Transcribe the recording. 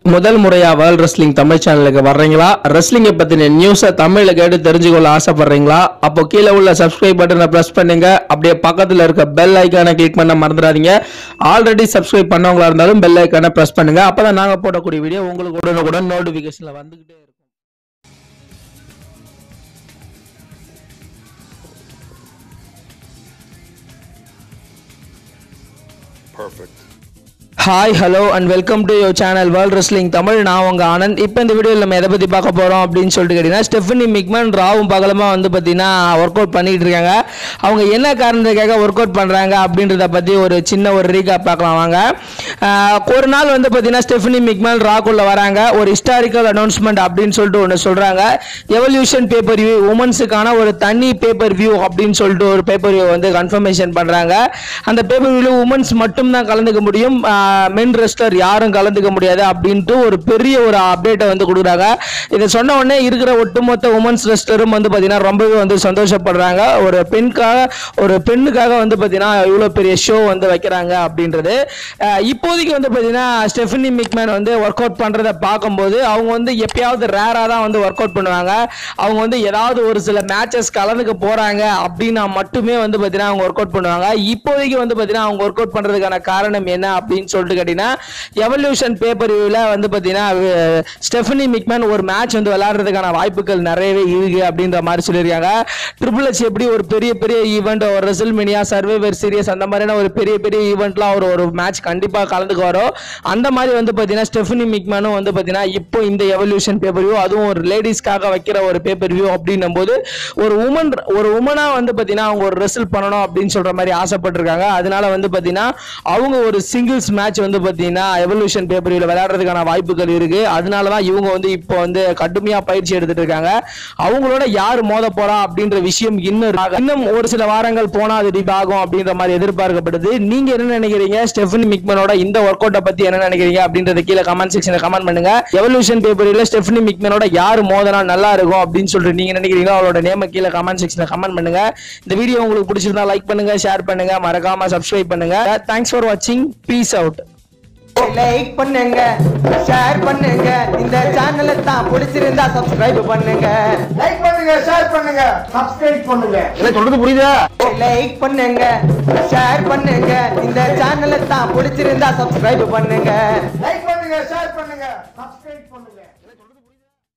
முதல் முறையா world wrestling Tamil சேனலுக்கு வர்றீங்களா ரெஸ்லிங்கை பத்தின நியூஸை தமிழ்ல கேட்டு தெரிஞ்சுக்கொள்ள ஆசைப்படுறீங்களா அப்போ கீழே உள்ள சப்ஸ்கிரைப் பட்டனை பிரஸ் பண்ணுங்க அப்படியே பக்கத்துல இருக்க பெல் ஐக்கானை கிளிக் பண்ண மறந்துடாதீங்க ஆல்ரெடி சப்ஸ்கிரைப் பண்ணவங்களா இருந்தாலும் பெல் ஐக்கானை பிரஸ் பண்ணுங்க அப்பதான் நாங்க போடக்கூடிய வீடியோ உங்களுக்கு உடனுக்குடன் நோட்டிபிகேஷன்ல வந்துகிட்டே இருக்கும் Perfect. Hi hello and welcome to your channel world wrestling Tamil நான் உங்க ஆனந்த் இப்போ இந்த வீடியோவில் நம்ம எதை பற்றி பார்க்க போகிறோம் அப்படின்னு சொல்லிட்டு கேட்டிங்கன்னா ஸ்டெஃபனி மிக்மன் ராவும் பகலமாக வந்து பார்த்தீங்கன்னா ஒர்க் அவுட் பண்ணிட்டு இருக்காங்க அவங்க என்ன காரணத்துக்காக ஒர்க் அவுட் பண்ணுறாங்க அப்படின்றத பற்றி ஒரு சின்ன ஒரு ரீகாப் பார்க்கலாம் வாங்க ஆஹ் ஒரு நாள் வந்து பார்த்தீங்கன்னா ஸ்டெஃபனி மிக்மன் ராக்குள்ளே வராங்க ஒரு ஹிஸ்டாரிக்கல் அனௌன்ஸ்மெண்ட் அப்படின்னு சொல்லிட்டு ஒன்று சொல்கிறாங்க எவல்யூஷன் பேப்பர் வியூ உமன்ஸுக்கான ஒரு தனி பேப்பர் வியூ அப்படின்னு சொல்லிட்டு ஒரு பேப்பர் வியூ வந்து கன்ஃபர்மேஷன் பண்ணுறாங்க அந்த பேப்பர் வியூவில் உமன்ஸ் மட்டும்தான் கலந்துக்க முடியும் மென் ரெஸ்லர் யாரும் கலந்துக்க முடியாது அப்படின்ட்டு ஒரு பெரிய ஒரு அப்டேட்டை வந்து கொடுக்குறாங்க இதை சொன்ன உடனே இருக்கிற ஒட்டுமொத்த உமன்ஸ் ரெஸ்லரும் வந்து பார்த்தீங்கன்னா ரொம்பவே வந்து சந்தோஷப்படுறாங்க ஒரு பெண்காக ஒரு பெண்ணுக்காக வந்து பார்த்தீங்கன்னா இவ்வளோ பெரிய ஷோ வந்து வைக்கிறாங்க அப்படின்றது அஹ் இப்போதைக்கு வந்து பார்த்தீங்கன்னா ஸ்டெஃபனி மிக்மேன் வந்து ஒர்க் அவுட் பண்ணுறத பார்க்கும்போது அவங்க வந்து எப்பயாவது ரேராக தான் வந்து ஒர்க் அவுட் பண்ணுவாங்க அவங்க வந்து ஏதாவது ஒரு சில மேட்சஸ் கலந்துக்க போகிறாங்க அப்படின்னா மட்டுமே வந்து பார்த்தீங்கன்னா அவங்க ஒர்க் அவுட் பண்ணுவாங்க இப்போதைக்கு வந்து பார்த்தீங்கன்னா அவங்க ஒர்க் அவுட் பண்ணுறதுக்கான காரணம் என்ன அப்படின்னு சொல்லிட்டு கேட்டிங்கன்னா எவல்யூஷன் பேப்பர் வியூவில் வந்து பார்த்தீங்கன்னா அஹ், ஸ்டெஃபனி மிக்மேன் ஒரு மேட்ச் வந்து விளையாடுறதுக்கான வாய்ப்புகள் நிறையவே இருக்கு அப்படின்ற மாதிரி சொல்லியிருக்காங்க ட்ரிபிள் எச் எப்படி ஒரு பெரிய பெரிய ஈவெண்ட் ஒரு ரெசல்மினியா சர்வைவர் சீரியஸ் அந்த மாதிரியான ஒரு பெரிய பெரிய ஈவெண்ட்லாம் ஒரு ஒரு மேட்ச் கண்டிப்பாக கலந்துக்குவாரோ அந்த மாதிரி வந்து பார்த்தீங்கன்னா ஸ்டெஃபனி மிக்மேனும் வந்து பார்த்தீங்கன்னா இப்போ இந்த எவல்யூஷன் பேப்பர் வியூ அதுவும் ஒரு லேடிஸ்க்காக வைக்கிற ஒரு பேப்பர் வியூ அப்படின்னும் போது ஒரு உமன் ஒரு உமனா வந்து பார்த்தீங்கன்னா அவங்க ஒரு ரெசல் பண்ணணும் அப்படின்னு சொல்ற மாதிரி ஆசைப்பட்டிருக்காங்க அதனால வந்து பார்த்தீங்கன்னா அவங்க ஒரு சிங்கிள்ஸ் மேட்ச் வந்து பார்த்தீங்கன்னா எவல்யூஷன் பேப்பர் வியூல விளையாடுறதுக்கான வாய்ப்புகள் இருக்கு அதனால தான் இவங்க வந்து இப்போ வந்து கடுமையா பயிற்சி எடுத்துட்டு இருக்காங்க அவங்களோட யார் மோத போறா அப்படின்ற விஷயம் இன்னும் இருக்கு. இன்னும் ஒரு சில வாரங்கள் போனா அது டிப் ஆகும் அப்படின்ற மாதிரி எதிர்பார்க்கப்படுது நீங்க என்ன நினைக்கிறீங்க ஸ்டெஃபனி மிக்மனோட இந்த ஒர்க் அவுட்டை பத்தி என்ன நினைக்கிறீங்க அப்படின்றத கீழே கமெண்ட் செக்ஷன்ல கமெண்ட் பண்ணுங்க எவல்யூஷன் பேப்பரில் ஸ்டெஃபனி மிக்மனோட யார் மோதனா நல்லா இருக்கும் அப்படின்னு சொல்லிட்டு நீங்க நினைக்கிறீங்களோ அவளோட நேம கீழே கமெண்ட் செக்ஷன்ல கமெண்ட் பண்ணுங்க இந்த வீடியோ உங்களுக்கு பிடிச்சிருந்தா லைக் பண்ணுங்க ஷேர் பண்ணுங்க மறக்காம சப்ஸ்கிரைப் பண்ணுங்க தேங்க்ஸ் ஃபார் வாட்சிங் பீஸ் அவுட் லைக் பண்ணுங்க ஷேர் பண்ணுங்க இந்த சேனலை தான் பிடிச்சிருந்தா சப்ஸ்கிரைப் பண்ணுங்க லைக் பண்ணுங்க ஷேர் பண்ணுங்க சப்ஸ்கிரைப் பண்ணுங்க என்ன சொல்றது புரியுதா லைக் பண்ணுங்க ஷேர் பண்ணுங்க இந்த சேனலை தான் பிடிச்சிருந்தா சப்ஸ்கிரைப் பண்ணுங்க லைக்